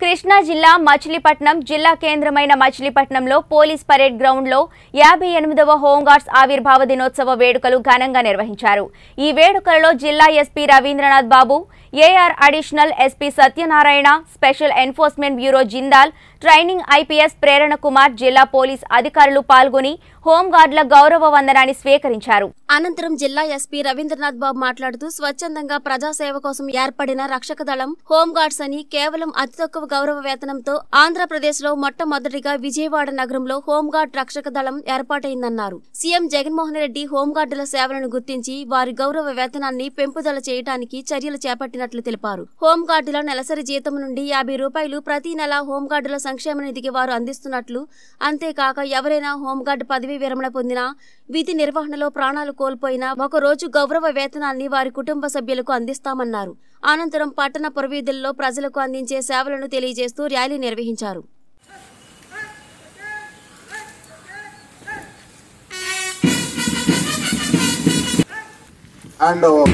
కృష్ణా జిల్లా మచిలీపట్నం జిల్లా కేంద్రమైన మచిలీపట్నంలో పోలీస్ పరేడ్ గ్రౌండ్లో యాభై ఎనిమిదవ హోంగార్డ్స్ ఆవిర్భావ దినోత్సవ వేడుకలు ఘనంగా నిర్వహించారు ఈ వేడుకలలో జిల్లా SP Ravindranath Babu AR additional SP Satyanarayana special enforcement bureau Jindal training IPS Prerana Kumar జిల్లా పోలీస్ అధికారులు పాల్గొని హోంగార్డుల గౌరవ వందనాన్ని స్వీకరించారు అనంతరం జిల్లా ఎస్పీ రవీంద్రనాథ్ బాబు మాట్లాడుతూ స్వచ్ఛందంగా ప్రజాసేవ కోసం ఏర్పడిన రక్షక దళం హోంగార్డ్స్ అని కేవలం అతి తక్కువ గౌరవ వేతనంతో ఆంధ్రప్రదేశ్ లో మొట్టమొదటిగా విజయవాడ నగరంలో హోంగార్డ్ రక్షక దళం ఏర్పాటైందన్నారు సీఎం జగన్మోహన్ రెడ్డి హోంగార్డుల సేవలను గుర్తించి వారి గౌరవ వేతనాన్ని పెంపుదల చేయడానికి చర్యలు చేపట్టినట్లు తెలిపారు హోంగార్డుల నెలసరి జీతం నుండి యాభై రూపాయలు ప్రతి నెల హోంగార్డుల సంక్షేమ నిధికి వారు అందిస్తున్నట్లు అంతేకాక ఎవరైనా హోంగార్డు పదవీ విరమణ పొందినా విధి నిర్వహణలో ప్రాణాలు కోల్పోయినా ఒక రోజు గౌరవ వేతనాన్ని వారి కుటుంబ సభ్యులకు అందిస్తామన్నారు అనంతరం పట్టణ పురవీధుల్లో ప్రజలకు అందించే సేవలను తెలియజేస్తూ ర్యాలీ నిర్వహించారు and uh,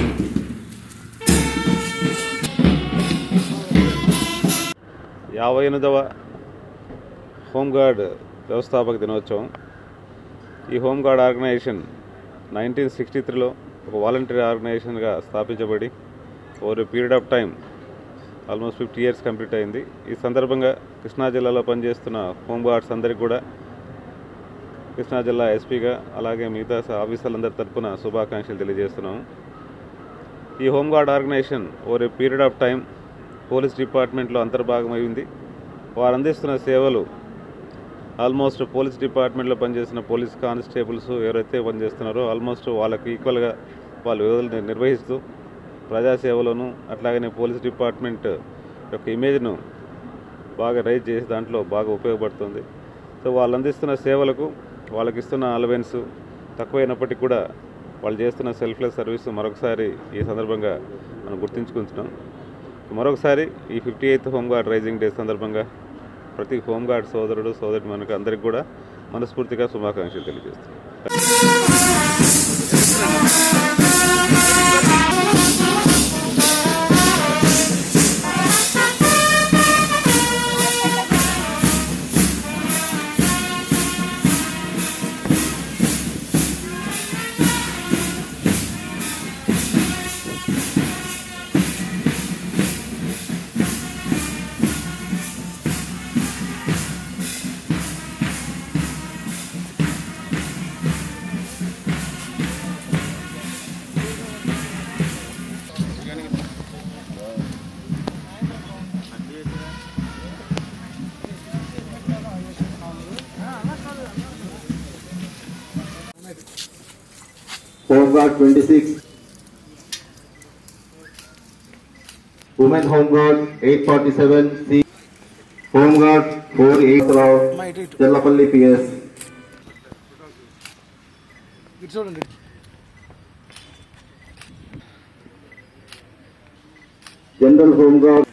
యాభై ఎనిమిదవ హోంగార్డ్ వ్యవస్థాపక దినోత్సవం ఈ హోంగార్డ్ ఆర్గనైజేషన్ నైన్టీన్ సిక్స్టీ త్రీలో ఒక వాలంటరీ ఆర్గనైజేషన్గా స్థాపించబడి over period of time almost fifty years complete అయింది ఈ సందర్భంగా కృష్ణా జిల్లాలో పనిచేస్తున్న హోంగార్డ్స్ అందరికీ కూడా కృష్ణా జిల్లా ఎస్పీగా అలాగే మిగతా ఆఫీసర్లందరి తరపున శుభాకాంక్షలు తెలియజేస్తున్నాము ఈ home guard organisation over a period of time police డిపార్ట్మెంట్లో అంతర్భాగమైంది వారు అందిస్తున్న సేవలు ఆల్మోస్ట్ పోలీస్ డిపార్ట్మెంట్లో పనిచేసిన పోలీస్ కానిస్టేబుల్స్ ఎవరైతే పనిచేస్తున్నారో ఆల్మోస్ట్ వాళ్ళకి ఈక్వల్గా వాళ్ళు విధులు నిర్వహిస్తూ ప్రజాసేవలోను అట్లాగనే పోలీస్ డిపార్ట్మెంట్ యొక్క ఇమేజ్ను బాగా రైజ్ చేసి దాంట్లో బాగా ఉపయోగపడుతుంది సో వాళ్ళు అందిస్తున్న సేవలకు వాళ్ళకి ఇస్తున్న అలవెన్స్ తక్కువైనప్పటికీ కూడా వాళ్ళు చేస్తున్న సెల్ఫ్లెస్ సర్వీస్ మరొకసారి ఈ సందర్భంగా మనం గుర్తుంచుకుంటున్నాం మరొకసారి ఈ fifty eighth home guard raising day సందర్భంగా ప్రతి హోంగార్డ్ సోదరుడు సోదరి మనకు అందరికి కూడా మనస్ఫూర్తిగా శుభాకాంక్షలు తెలియజేస్తాం Home Guard 26, Women Home Guard 847, C, Home Guard 48 Rao, Chellapalli PS, ఇటు చూడండి General Home Guard